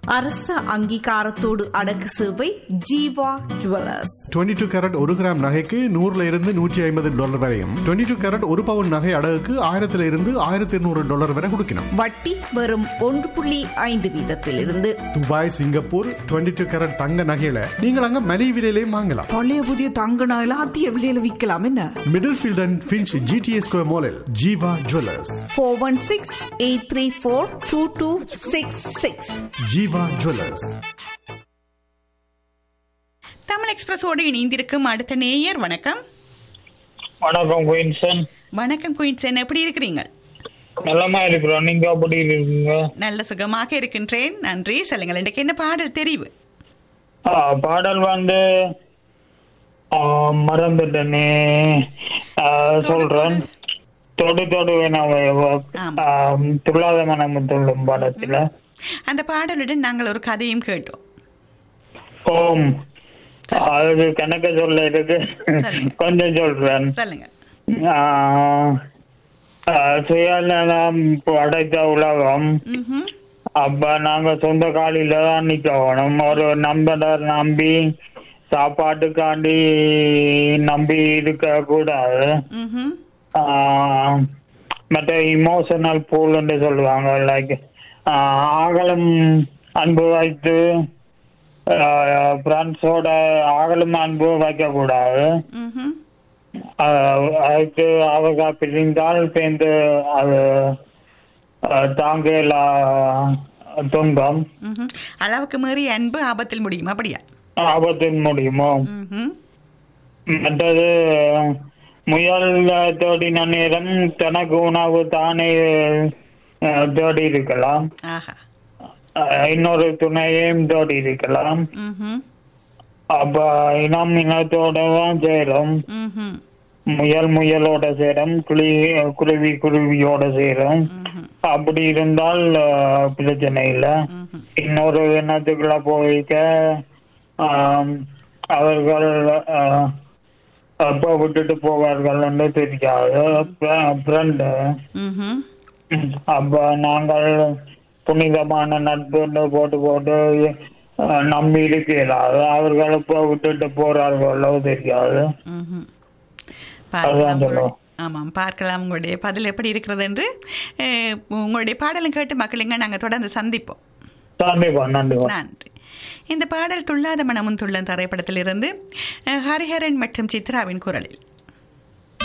அரச அங்கீகாரத்தோடு அடக்கு சேவை ஜீவா ஜுவல்லர்ஸ் 22 டூ கேரட் ஒரு கிராம் நகைக்கு நூறுல இருந்து நூற்றி ஐம்பது டாலர் வரையும் 22 டூ கேரட் ஒரு பவுன் நகை அடகுக்கு ஆயிரத்துல இருந்து ஆயிரத்தி இருநூறு டாலர் வரை கொடுக்கணும் வட்டி வெறும் ஒன்று புள்ளி ஐந்து வீதத்திலிருந்து துபாய் சிங்கப்பூர் 22 டூ கேரட் தங்க நகையில நீங்கள் அங்க மலிவு விலையிலையும் வாங்கலாம் பழைய புதிய தங்க நகையில அதிக விலையில விற்கலாம் என்ன Middlefield and Finch GTS square மாலில் Jeeva jewellers four one six eight three four two two six six Jeeva jewellers Tamil எக்ஸ்பிரஸோடு இணைந்திருக்கும் அடுத்த நேயர் வணக்கம் வணக்கம் குயின்சன் வணக்கம் குயின்சன் எப்படி இருக்கிறீங்க நல்லமா இருக்கிறோம் நீங்க எப்படி இருக்கீங்க நல்ல சுகமாக இருக்கின்றேன் நன்றி சொல்லுங்கள் இன்றைக்கு என்ன பாடல் தெரிவு ஆ, பாடல் வந்து ஆ, மறந்துட்டேனே ஆ, சொல்றேன் தொடு தொடு ஆமா. துள்ளாத மனம் துள்ளும் படத்துல அந்த பாடலுடன் நாங்கள் ஒரு கதையும் கேட்டோம் ஓம் அது கணக்க சொல்ல இருக்கு சொல்லுங்க. கொஞ்சம் சொல்றேன் சொல்லுங்க ஆ, ஆ, சுயநலம் படைத்த உலகம் ம்ஹும். அப்ப நாங்க சொந்த காலில தான் நிக்கணும் ஒரு நண்பனர் நம்பி சாப்பாட்டுக்காண்டி நம்பி இருக்க கூடாது ம்ஹும். ஆஹ் மற்ற இமோஷனல் பூல்னு சொல்லுவாங்க லைக் ஆகலும் அன்பு வைத்து ஃப்ரெண்ட்ஸோட ஆகலும் அன்பு வைக்க கூடாது ம்ஹும். ஆஹ் அதுக்கு அவங்க பிரிந்தால் சேர்ந்து அது ஆஹ் தாங்கல துன்பம் ம்ஹும். அளவுக்கு மீறி அன்பு ஆபத்தில் முடியும் அப்படியா ஆபத்தின் முடியுமோ ம்ஹும். மற்றது முயல் தேடின நேரம் தனக்கு உணவு தானே ஆஹ் தேடி இருக்கலாம் ஆஹா ஆஹ் இன்னொரு துணையையும் தேடி இருக்கலாம் ம்ஹும். அப்ப இனம் இனத்தோட தான் சேரும் ம்ஹும். முயல் முயலோட சேரும் குழி குருவி குருவியோட சேரும் ம்ஹும். அப்படி இருந்தால் ஆஹ், பிரச்சனை இல்லை ம்ஹும். இன்னொரு இனத்துக்குள்ள போய்க்க ஆம், அவர்கள் ஆஹ், அப்ப விட்டுட்டு போவார்கள்னு தெரியாது ஃப்ரெண்டு ம்ஹும். அப்ப நாங்கள் புனிதமான நட்புன்னு போட்டு போட்டு ஆஹ், நம்பி இருக்கலாம் அவர்கள் இப்ப விட்டுட்டு போறார்களோ தெரியாது ம்ஹும். அதுதான் பார்க்கலாம் உங்களுடைய- சொல்லுவோம். ஆமாம் பார்க்கலாம் உங்களுடைய பதில் எப்படி இருக்கிறது என்று அஹ், உங்களுடைய பாடலும் கேட்டு மக்களுங்க நாங்கள் தொடர்ந்து சந்திப்போம் கண்டிப்பா நன்றி நன்றி இந்த பாடல் துள்ளாத மனமும் துள்ளன் திரைப்படத்திலிருந்து அஹ், ஹரிஹரன் மற்றும் சித்ராவின் குரலில்